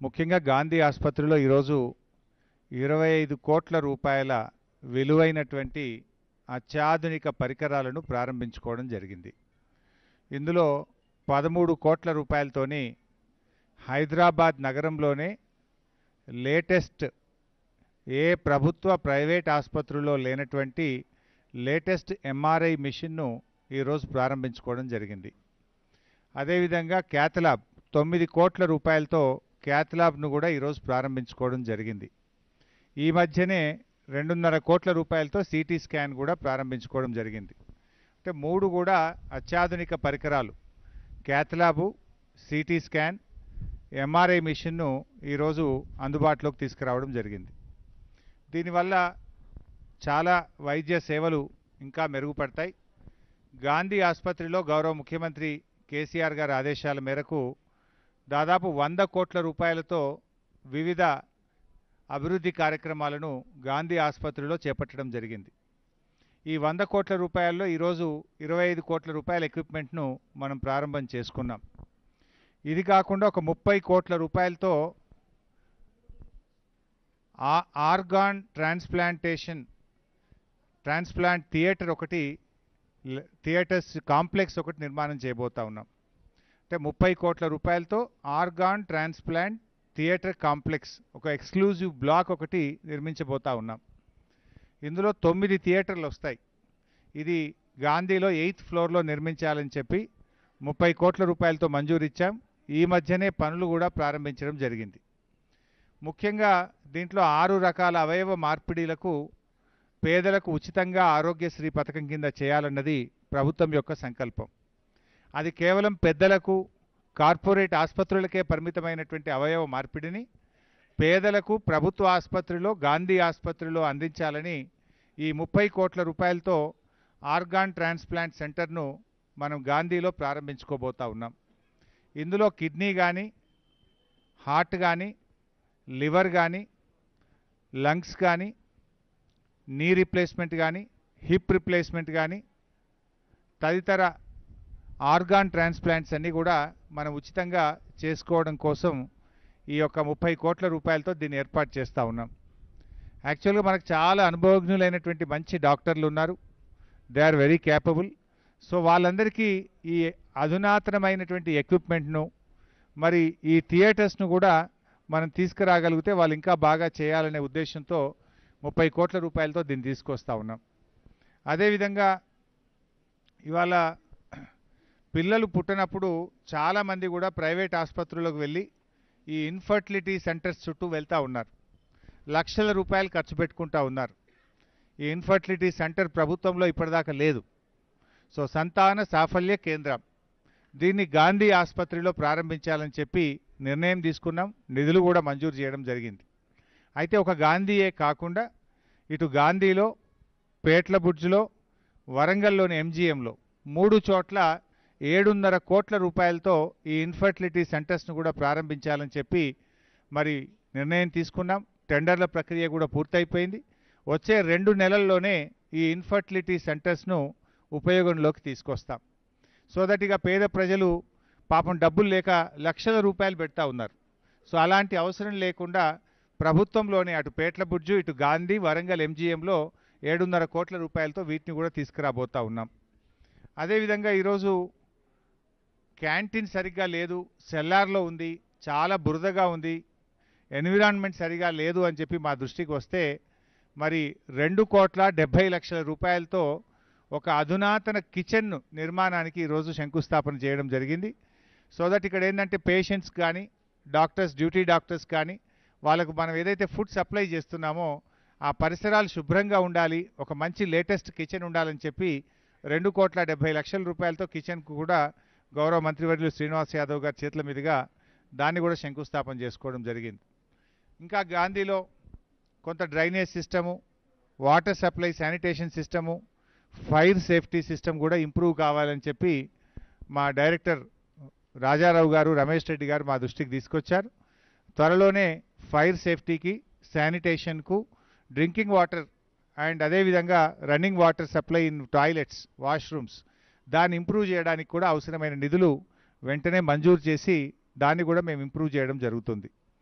ముఖ్యంగా గాంధీ ఆసుపత్రిలో ఈరోజు ఇరవై ఐదు కోట్ల రూపాయల విలువైనటువంటి అత్యాధునిక పరికరాలను ప్రారంభించుకోవడం జరిగింది ఇందులో పదమూడు కోట్ల రూపాయలతోని హైదరాబాద్ నగరంలోనే లేటెస్ట్ ఏ ప్రభుత్వ ప్రైవేట్ ఆసుపత్రుల్లో లేనటువంటి లేటెస్ట్ ఎంఆర్ఐ మిషన్ను ఈరోజు ప్రారంభించుకోవడం జరిగింది అదేవిధంగా క్యాథలాబ్ తొమ్మిది కోట్ల రూపాయలతో క్యాథలాబ్ను కూడా ఈరోజు ప్రారంభించుకోవడం జరిగింది ఈ మధ్యనే రెండున్నర కోట్ల రూపాయలతో సిటీ స్కాన్ కూడా ప్రారంభించుకోవడం జరిగింది అంటే మూడు కూడా అత్యాధునిక పరికరాలు క్యాథలాబు సిటీ స్కాన్ ఎంఆర్ఐ మిషన్ను ఈరోజు అందుబాటులోకి తీసుకురావడం జరిగింది దీనివల్ల చాలా వైద్య సేవలు ఇంకా మెరుగుపడతాయి గాంధీ ఆసుపత్రిలో గౌరవ ముఖ్యమంత్రి కేసీఆర్ గారి ఆదేశాల మేరకు దాదాపు వంద కోట్ల రూపాయలతో వివిధ అభివృద్ధి కార్యక్రమాలను గాంధీ ఆసుపత్రిలో చేపట్టడం జరిగింది ఈ వంద కోట్ల రూపాయల్లో ఈరోజు ఇరవై ఐదు కోట్ల రూపాయల ఎక్విప్మెంట్ను మనం ప్రారంభం చేసుకున్నాం ఇది కాకుండా ఒక ముప్పై కోట్ల రూపాయలతో ఆ ఆర్గాన్ ట్రాన్స్ప్లాంటేషన్ ట్రాన్స్ప్లాంట్ థియేటర్ ఒకటి ల- థియేటర్స్ కాంప్లెక్స్ ఒకటి నిర్మాణం చేయబోతా ఉన్నాం అంటే ముప్పై కోట్ల రూపాయలతో ఆర్గాన్ ట్రాన్స్ప్లాంట్ థియేటర్ కాంప్లెక్స్ ఒక ఎక్స్క్లూజివ్ బ్లాక్ ఒకటి నిర్మించబోతా ఉన్నాం ఇందులో తొమ్మిది థియేటర్లు వస్తాయి ఇది గాంధీలో ఎయిత్ ఫ్లోర్లో నిర్మించాలని చెప్పి ముప్పై కోట్ల రూపాయలతో మంజూరు ఇచ్చాం ఈ మధ్యనే పనులు కూడా ప్రారంభించడం జరిగింది ముఖ్యంగా దీంట్లో ఆరు రకాల అవయవ మార్పిడిలకు పేదలకు ఉచితంగా ఆరోగ్యశ్రీ పథకం కింద చేయాలన్నది ప్రభుత్వం యొక్క సంకల్పం అది కేవలం పెద్దలకు కార్పొరేట్ ఆసుపత్రులకే పరిమితమైనటువంటి అవయవ మార్పిడిని పేదలకు ప్రభుత్వ ఆసుపత్రిలో గాంధీ ఆసుపత్రిలో అందించాలని ఈ ముప్పై కోట్ల రూపాయలతో ఆర్గాన్ ట్రాన్స్ప్లాంట్ సెంటర్ను మనం గాంధీలో ప్రారంభించుకోబోతా ఉన్నాం ఇందులో కిడ్నీ కానీ హార్ట్ కానీ లివర్ కానీ లంగ్స్ కానీ నీ రిప్లేస్మెంట్ కానీ హిప్ రిప్లేస్మెంట్ కానీ తదితర ఆర్గాన్ ట్రాన్స్ప్లాంట్స్ అన్నీ కూడా మనం ఉచితంగా చేసుకోవడం కోసం ఈ యొక్క ముప్పై కోట్ల రూపాయలతో దీన్ని ఏర్పాటు చేస్తూ ఉన్నాం యాక్చువల్గా మనకు చాలా అనుభవజ్ఞులైనటువంటి మంచి డాక్టర్లు ఉన్నారు they are very capable so వాళ్ళందరికీ ఈ అధునాతనమైనటువంటి ఎక్విప్మెంట్ను మరి ఈ థియేటర్స్ను కూడా మనం తీసుకురాగలిగితే వాళ్ళు ఇంకా బాగా చేయాలనే ఉద్దేశంతో ముప్పై కోట్ల రూపాయలతో దీన్ని తీసుకొస్తా ఉన్నాం అదేవిధంగా ఇవాళ పిల్లలు పుట్టినప్పుడు చాలామంది కూడా ప్రైవేట్ ఆసుపత్రులకు వెళ్ళి ఈ ఇన్ఫర్టిలిటీ సెంటర్స్ చుట్టూ వెళ్తూ ఉన్నారు లక్షల రూపాయలు ఖర్చు పెట్టుకుంటా ఉన్నారు ఈ ఇన్ఫర్టిలిటీ సెంటర్ ప్రభుత్వంలో ఇప్పటిదాకా లేదు సో సంతాన సాఫల్య కేంద్రం దీన్ని గాంధీ ఆసుపత్రిలో ప్రారంభించాలని చెప్పి నిర్ణయం తీసుకున్నాం నిధులు కూడా మంజూరు చేయడం జరిగింది అయితే ఒక గాంధీయే కాకుండా ఇటు గాంధీలో పేట్ల బుడ్జ్లో వరంగల్లోని ఎంజీఎంలో మూడు చోట్ల ఏడున్నర కోట్ల రూపాయలతో ఈ ఇన్ఫర్టిలిటీ సెంటర్స్ను కూడా ప్రారంభించాలని చెప్పి మరి నిర్ణయం తీసుకున్నాం టెండర్ల ప్రక్రియ కూడా పూర్తయిపోయింది వచ్చే రెండు నెలల్లోనే ఈ ఇన్ఫర్టిలిటీ సెంటర్స్ను ఉపయోగంలోకి తీసుకొస్తాం సో దట్ ఇక పేద ప్రజలు పాపం డబ్బులు లేక లక్షల రూపాయలు పెడతా ఉన్నారు సో అలాంటి అవసరం లేకుండా ప్రభుత్వంలోనే అటు పేట్ల బుడ్జు ఇటు గాంధీ వరంగల్ ఎంజీఎంలో ఏడున్నర కోట్ల రూపాయలతో వీటిని కూడా తీసుకురాబోతా ఉన్నాం అదేవిధంగా ఈరోజు క్యాంటీన్ సరిగ్గా లేదు సెల్లార్లో ఉంది చాలా బురదగా ఉంది ఎన్విరాన్మెంట్ సరిగా లేదు అని చెప్పి మా దృష్టికి వస్తే మరి రెండు కోట్ల డెబ్భై లక్షల రూపాయలతో ఒక అధునాతన కిచెన్ నిర్మాణానికి ఈరోజు శంకుస్థాపన చేయడం జరిగింది సో దట్ ఇక్కడ ఏంటంటే పేషెంట్స్ కానీ డాక్టర్స్ డ్యూటీ డాక్టర్స్ కానీ వాళ్ళకు మనం ఏదైతే ఫుడ్ సప్లై చేస్తున్నామో ఆ పరిసరాలు శుభ్రంగా ఉండాలి ఒక మంచి లేటెస్ట్ కిచెన్ ఉండాలని చెప్పి రెండు కోట్ల డెబ్బై లక్షల రూపాయలతో కిచెన్కు కూడా గౌరవ మంత్రివర్యులు శ్రీనివాస్ యాదవ్ గారి చేతుల మీదుగా దాన్ని కూడా శంకుస్థాపన చేసుకోవడం జరిగింది ఇంకా గాంధీలో కొంత drainage system water supply sanitation system fire safety system కూడా ఇంప్రూవ్ కావాలని చెప్పి మా డైరెక్టర్ రాజారావు గారు రమేష్ రెడ్డి గారు మా దృష్టికి తీసుకొచ్చారు త్వరలోనే ఫైర్ సేఫ్టీకి శానిటేషన్కు డ్రింకింగ్ వాటర్ అండ్ అదేవిధంగా running water supply in toilets washrooms దాన్ని ఇంప్రూవ్ చేయడానికి కూడా అవసరమైన నిధులు వెంటనే మంజూరు చేసి దాన్ని కూడా మేము ఇంప్రూవ్ చేయడం జరుగుతుంది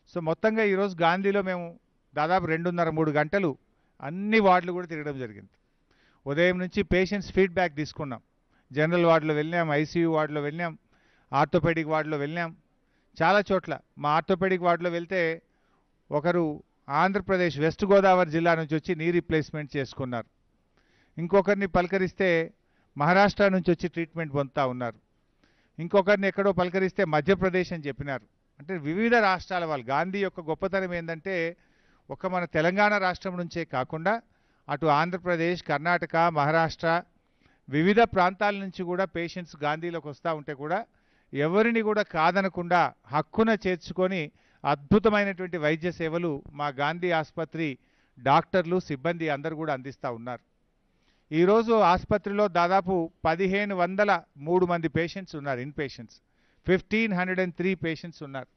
సో మొత్తంగా ఈరోజు గాంధీలో మేము దాదాపు రెండున్నర మూడు గంటలు అన్ని వార్డులు కూడా తిరగడం జరిగింది ఉదయం నుంచి పేషెంట్స్ ఫీడ్బ్యాక్ తీసుకున్నాం జనరల్ వార్డులో వెళ్ళాం ఐసీయూ వార్డులో వెళ్ళాం ఆర్థోపెడిక్ వార్డులో వెళ్ళాం చాలా చోట్ల మా ఆర్థోపెడిక్ వార్డులో వెళ్తే ఒకరు ఆంధ్రప్రదేశ్ వెస్ట్ గోదావరి జిల్లా నుంచి వచ్చి నీ రీప్లేస్మెంట్ చేసుకున్నారు ఇంకొకరిని పలకరిస్తే మహారాష్ట్ర నుంచి వచ్చి ట్రీట్మెంట్ పొందుతూ ఉన్నారు ఇంకొకరిని ఎక్కడో పలకరిస్తే మధ్యప్రదేశ్ అని చెప్పినారు అంటే వివిధ రాష్ట్రాల వాళ్ళు గాంధీ యొక్క గొప్పతనం ఏంటంటే ఒక మన తెలంగాణ రాష్ట్రం నుంచే కాకుండా అటు ఆంధ్రప్రదేశ్ కర్ణాటక మహారాష్ట్ర వివిధ ప్రాంతాల నుంచి కూడా పేషెంట్స్ గాంధీలోకి వస్తూ ఉంటే కూడా ఎవరిని కూడా కాదనకుండా హక్కున చేర్చుకొని అద్భుతమైనటువంటి వైద్య సేవలు మా గాంధీ ఆసుపత్రి డాక్టర్లు సిబ్బంది అందరూ కూడా అందిస్తూ ఉన్నారు ఈరోజు ఆసుపత్రిలో దాదాపు పదిహేను వందల మూడు మంది పేషెంట్స్ ఉన్నారు in patients fifteen hundred and three patients ఉన్నారు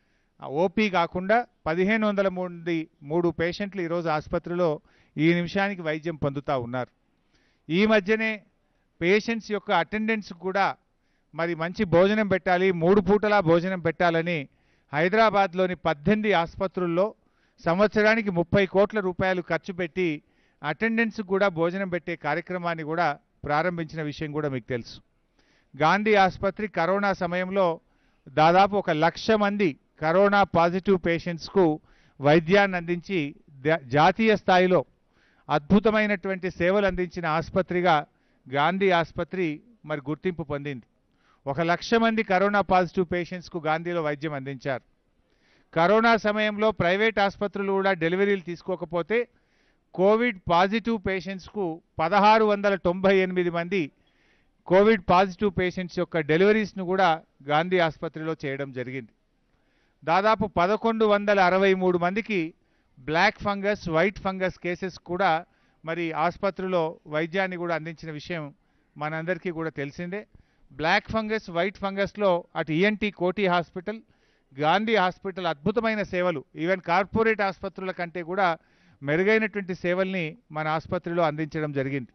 ఓపీ కాకుండా పదిహేను వందల మంది మూడు పేషెంట్లు ఈరోజు ఆసుపత్రిలో ఈ నిమిషానికి వైద్యం పొందుతూ ఉన్నారు ఈ మధ్యనే పేషెంట్స్ యొక్క అటెండెన్స్ కూడా మరి మంచి భోజనం పెట్టాలి మూడు పూటలా భోజనం పెట్టాలని హైదరాబాద్లోని పద్దెనిమిది ఆసుపత్రుల్లో సంవత్సరానికి ముప్పై కోట్ల రూపాయలు ఖర్చు పెట్టి అటెండెన్స్ కూడా భోజనం పెట్టే కార్యక్రమాన్ని కూడా ప్రారంభించిన విషయం కూడా మీకు తెలుసు గాంధీ ఆసుపత్రి కరోనా సమయంలో దాదాపు ఒక లక్ష మంది కరోనా పాజిటివ్ పేషెంట్స్కు వైద్యాన్ని అందించి ద- జాతీయ స్థాయిలో అద్భుతమైనటువంటి సేవలు అందించిన ఆసుపత్రిగా గాంధీ ఆసుపత్రి మరి గుర్తింపు పొందింది ఒక లక్ష మంది కరోనా పాజిటివ్ పేషెంట్స్కు గాంధీలో వైద్యం అందించారు కరోనా సమయంలో ప్రైవేట్ ఆసుపత్రులు కూడా డెలివరీలు తీసుకోకపోతే కోవిడ్ పాజిటివ్ పేషెంట్స్కు పదహారు వందల తొంభై ఎనిమిది మంది కోవిడ్ పాజిటివ్ పేషెంట్స్ యొక్క డెలివరీస్ను కూడా గాంధీ ఆసుపత్రిలో చేయడం జరిగింది దాదాపు పదకొండు వందల అరవై మూడు మందికి black fungus white fungus cases కూడా మరి ఆసుపత్రిలో వైద్యాన్ని కూడా అందించిన విషయం మనందరికీ కూడా తెలిసిందే బ్లాక్ ఫంగస్ వైట్ ఫంగస్లో అటు ఈఎన్టీ కోటి హాస్పిటల్ గాంధీ హాస్పిటల్ అద్భుతమైన సేవలు ఈవెన్ కార్పొరేట్ ఆసుపత్రుల కంటే కూడా మెరుగైనటువంటి సేవల్ని మన ఆసుపత్రిలో అందించడం జరిగింది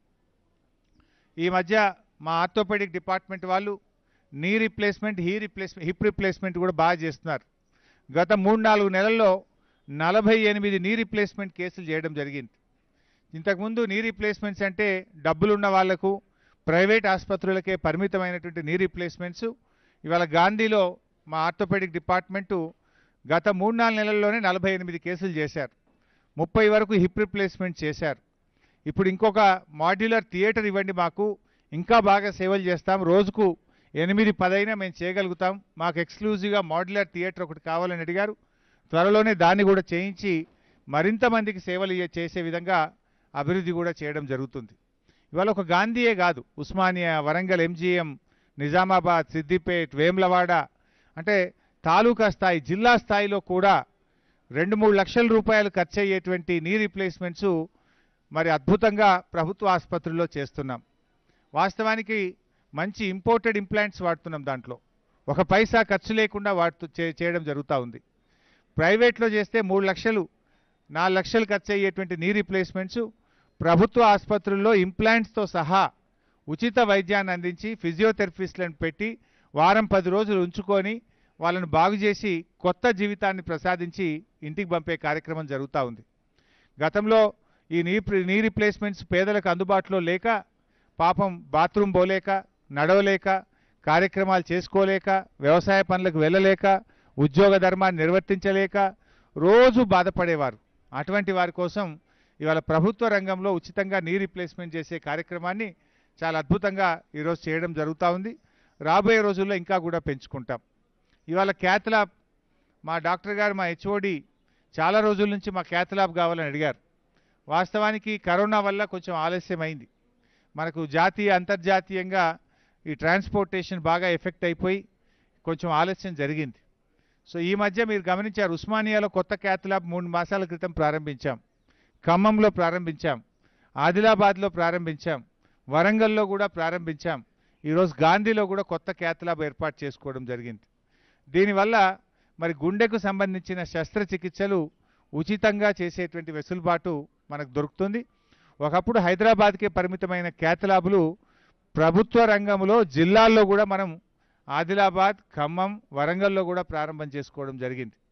ఈ మధ్య మా ఆర్థోపెడిక్ డిపార్ట్మెంట్ వాళ్ళు knee replacement he replacement hip replacement కూడా బాగా చేస్తున్నారు గత మూడు నాలుగు నెలల్లో నలభై ఎనిమిది నీ రీప్లేస్మెంట్ కేసులు చేయడం జరిగింది ఇంతకుముందు నీ రీప్లేస్మెంట్స్ అంటే డబ్బులున్న వాళ్లకు ప్రైవేట్ ఆసుపత్రులకే పరిమితమైనటువంటి నీ రీప్లేస్మెంట్స్ ఇవాళ గాంధీలో మా ఆర్థోపెడిక్ డిపార్ట్మెంటు గత మూడు నాలుగు నెలల్లోనే నలభై ఎనిమిది కేసులు చేశారు ముప్పై వరకు హిప్ రీప్లేస్మెంట్ చేశారు ఇప్పుడు ఇంకొక మాడ్యులర్ థియేటర్ ఇవ్వండి మాకు ఇంకా బాగా సేవలు చేస్తాం రోజుకు ఎనిమిది పదైనా మేము చేయగలుగుతాం మాకు ఎక్స్క్లూజివ్గా మాడ్యులర్ థియేటర్ ఒకటి కావాలని అడిగారు త్వరలోనే దాన్ని కూడా చేయించి మరింత మందికి సేవలు ఇయ్య- చేసే విధంగా అభివృద్ధి కూడా చేయడం జరుగుతుంది ఇవాళ ఒక గాంధీయే కాదు ఉస్మానియా వరంగల్ ఎంజీఎం నిజామాబాద్ సిద్దిపేట్ వేములవాడ అంటే తాలూకా స్థాయి జిల్లా స్థాయిలో కూడా రెండు మూడు లక్షల రూపాయలు ఖర్చు అయ్యేటువంటి నీ రీప్లేస్మెంట్స్ మరి అద్భుతంగా ప్రభుత్వ ఆసుపత్రుల్లో చేస్తున్నాం వాస్తవానికి మంచి ఇంపోర్టెడ్ ఇంప్లాంట్స్ వాడుతున్నాం దాంట్లో ఒక పైసా ఖర్చు లేకుండా వాడుతూ చే- చేయడం జరుగుతూ ఉంది ప్రైవేట్లో చేస్తే మూడు లక్షలు నాలుగు లక్షలు ఖర్చు అయ్యేటువంటి నీ రీప్లేస్మెంట్స్ ప్రభుత్వ ఆసుపత్రుల్లో ఇంప్లాంట్స్తో సహా ఉచిత వైద్యాన్ని అందించి ఫిజియోథెరపిస్ట్లను పెట్టి వారం పది రోజులు ఉంచుకొని వాళ్ళను బాగు చేసి కొత్త జీవితాన్ని ప్రసాదించి ఇంటికి పంపే కార్యక్రమం జరుగుతూ ఉంది గతంలో ఈ నీ నీ రీప్లేస్మెంట్స్ పేదలకు అందుబాటులో లేక పాపం బాత్రూమ్ పోలేక నడవలేక కార్యక్రమాలు చేసుకోలేక వ్యవసాయ పనులకు వెళ్ళలేక ఉద్యోగ ధర్మాన్ని నిర్వర్తించలేక రోజు బాధపడేవారు అటువంటి వారి కోసం ఇవాళ ప్రభుత్వ రంగంలో ఉచితంగా నీ రీప్లేస్మెంట్ చేసే కార్యక్రమాన్ని చాలా అద్భుతంగా ఈరోజు చేయడం జరుగుతూ ఉంది రాబోయే రోజుల్లో ఇంకా కూడా పెంచుకుంటాం ఇవాళ క్యాత్ ల్యాబ్ మా డాక్టర్ గారు మా హెచ్ఓడి చాలా రోజుల నుంచి మా క్యాత్ ల్యాబ్ కావాలని అడిగారు వాస్తవానికి కరోనా వల్ల కొంచెం ఆలస్యమైంది మనకు జాతీయ అంతర్జాతీయంగా ఈ ట్రాన్స్పోర్టేషన్ బాగా ఎఫెక్ట్ అయిపోయి కొంచెం ఆలస్యం జరిగింది సో ఈ మధ్య మీరు గమనించారు ఉస్మానియాలో కొత్త క్యాత్ ల్యాబ్ మూడు మాసాల క్రితం ప్రారంభించాం ఖమ్మంలో ప్రారంభించాం ఆదిలాబాద్లో ప్రారంభించాం వరంగల్లో కూడా ప్రారంభించాం ఈరోజు గాంధీలో కూడా కొత్త క్యాత్ ల్యాబ్ ఏర్పాటు చేసుకోవడం జరిగింది దీనివల్ల మరి గుండెకు సంబంధించిన శస్త్రచికిత్సలు ఉచితంగా చేసేటువంటి వెసులుబాటు మనకు దొరుకుతుంది ఒకప్పుడు హైదరాబాద్కే పరిమితమైన క్యాత్ ల్యాబులు ప్రభుత్వ రంగంలో జిల్లాల్లో కూడా మనం ఆదిలాబాద్ ఖమ్మం వరంగల్లో కూడా ప్రారంభం చేసుకోవడం జరిగింది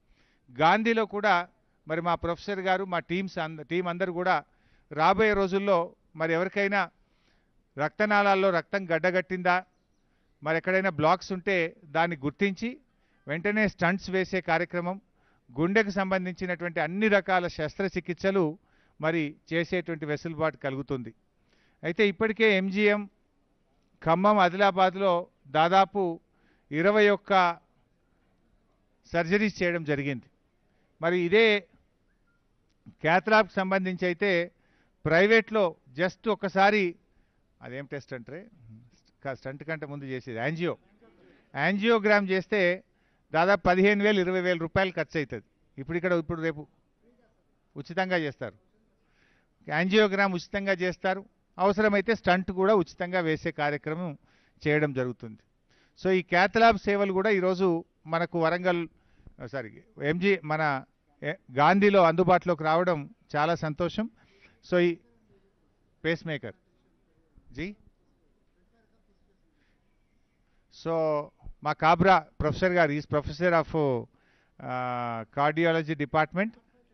గాంధీలో కూడా మరి మా ప్రొఫెసర్ గారు మా టీమ్స్ అంద టీం అందరూ కూడా రాబోయే రోజుల్లో మరి ఎవరికైనా రక్తనాళాల్లో రక్తం గడ్డగట్టిందా మరి ఎక్కడైనా బ్లాక్స్ ఉంటే దాన్ని గుర్తించి వెంటనే స్టంట్స్ వేసే కార్యక్రమం గుండెకు సంబంధించినటువంటి అన్ని రకాల శస్త్రచికిత్సలు మరి చేసేటువంటి వెసులుబాటు కలుగుతుంది అయితే ఇప్పటికే ఎంజిఎం ఖమ్మం ఆదిలాబాద్లో దాదాపు ఇరవై ఒక్క సర్జరీస్ చేయడం జరిగింది మరి ఇదే క్యాథ్లాబ్కి సంబంధించి అయితే ప్రైవేట్లో జస్ట్ ఒకసారి అదేం టెస్ట్ అంటే స్టంట్ కంటే ముందు చేసేది యాంజియో యాంజియోగ్రామ్ చేస్తే దాదాపు పదిహేను వేలు ఇరవై వేల రూపాయలు ఖర్చు అవుతుంది ఇప్పుడు ఇక్కడ ఇప్పుడు రేపు ఉచితంగా చేస్తారు యాంజియోగ్రామ్ ఉచితంగా చేస్తారు అవసరమైతే స్టంట్ కూడా ఉచితంగా వేసే కార్యక్రమం చేయడం జరుగుతుంది సో ఈ క్యాథలాబ్ సేవలు కూడా ఈరోజు మనకు వరంగల్ సారీ ఎంజీ మన ఏ- గాంధీలో అందుబాటులోకి రావడం చాలా సంతోషం సో ఈ పేస్ మేకర్ జీ సో మా కాబరా ప్రొఫెసర్ గారు is professor of cardiology department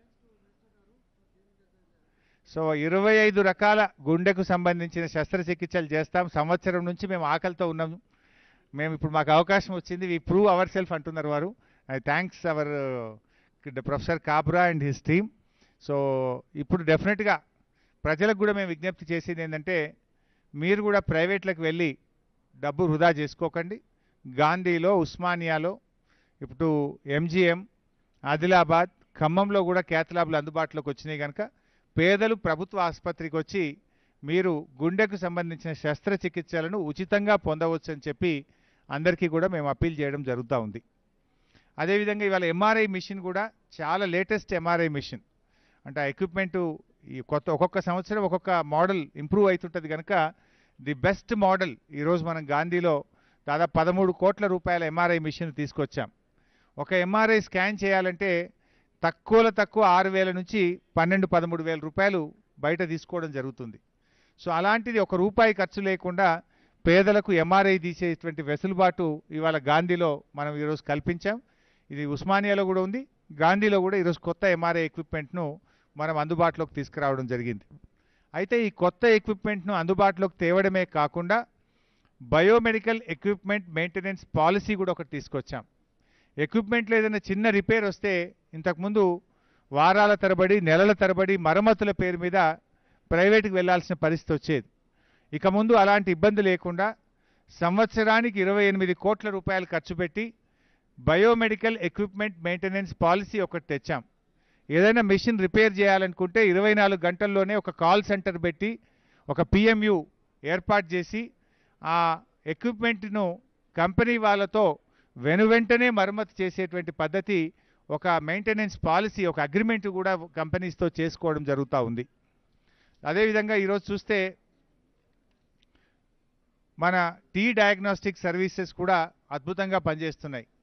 so ఇరవై ఐదు రకాల గుండెకు సంబంధించిన శస్త్రచికిత్సలు చేస్తాం సంవత్సరం నుంచి మేము ఆకలితో ఉన్నాము మేము ఇప్పుడు మాకు అవకాశం వచ్చింది వి ప్రూవ్ అవర్ సెల్ఫ్ అంటున్నారు వారు I thanks our professor Kabra and his team so ఇప్పుడు డెఫినెట్గా ప్రజలకు కూడా మేము విజ్ఞప్తి చేసేది ఏంటంటే మీరు కూడా ప్రైవేట్లకు వెళ్ళి డబ్బు వృధా చేసుకోకండి గాంధీలో ఉస్మానియాలో ఇప్పుడు ఎంజిఎం ఆదిలాబాద్ ఖమ్మంలో కూడా క్యాథలాబ్లు అందుబాటులోకి వచ్చినాయి కనుక పేదలు ప్రభుత్వ ఆసుపత్రికి వచ్చి మీరు గుండెకు సంబంధించిన శస్త్రచికిత్సలను ఉచితంగా పొందవచ్చు అని చెప్పి అందరికీ కూడా మేము అప్పీల్ చేయడం జరుగుతూ ఉంది అదేవిధంగా ఇవాళ ఎంఆర్ఐ మిషన్ కూడా చాలా లేటెస్ట్ ఎంఆర్ఐ మిషన్ అంటే ఆ ఎక్విప్మెంటు ఈ కొత్త ఒక్కొక్క సంవత్సరం ఒక్కొక్క మోడల్ ఇంప్రూవ్ అవుతుంటుంది కనుక ది బెస్ట్ మోడల్ ఈరోజు మనం గాంధీలో దాదాపు పదమూడు కోట్ల రూపాయల ఎంఆర్ఐ మిషన్ తీసుకొచ్చాం ఒక ఎంఆర్ఐ స్కాన్ చేయాలంటే తక్కువలో తక్కువ ఆరు వేల నుంచి పన్నెండు పదమూడు వేల రూపాయలు బయట తీసుకోవడం జరుగుతుంది సో అలాంటిది ఒక రూపాయి ఖర్చు లేకుండా పేదలకు ఎంఆర్ఐ తీసేటువంటి వెసులుబాటు ఇవాళ గాంధీలో మనం ఈరోజు కల్పించాం ఇది ఉస్మానియాలో కూడా ఉంది గాంధీలో కూడా ఈరోజు కొత్త ఎంఆర్ఐ ఎక్విప్మెంట్ను మనం అందుబాటులోకి తీసుకురావడం జరిగింది అయితే ఈ కొత్త ఎక్విప్మెంట్ను అందుబాటులోకి తేవడమే కాకుండా బయోమెడికల్ ఎక్విప్మెంట్ మెయింటెనెన్స్ పాలసీ కూడా ఒకటి తీసుకొచ్చాం ఎక్విప్మెంట్లో ఏదైనా చిన్న రిపేర్ వస్తే ఇంతకుముందు వారాల తరబడి నెలల తరబడి మరమ్మతుల పేరు మీద ప్రైవేటుకి వెళ్ళాల్సిన పరిస్థితి వచ్చేది ఇక ముందు అలాంటి ఇబ్బంది లేకుండా సంవత్సరానికి ఇరవై ఎనిమిది కోట్ల రూపాయలు ఖర్చు పెట్టి బయోమెడికల్ ఎక్విప్మెంట్ మెయింటెనెన్స్ పాలసీ ఒకటి తెచ్చాం ఏదైనా మెషిన్ రిపేర్ చేయాలనుకుంటే ఇరవై నాలుగు గంటల్లోనే ఒక కాల్ సెంటర్ పెట్టి ఒక పిఎంయు ఏర్పాటు చేసి ఆ ఎక్విప్మెంట్ను కంపెనీ వాళ్ళతో వెనువెంటనే మరమ్మతు చేసేటువంటి పద్ధతి ఒక మెయింటెనెన్స్ పాలసీ ఒక అగ్రిమెంట్ కూడా కంపెనీస్తో చేసుకోవడం జరుగుతూ ఉంది అదేవిధంగా ఈరోజు చూస్తే మన టీ డయాగ్నోస్టిక్ సర్వీసెస్ కూడా అద్భుతంగా పనిచేస్తున్నాయి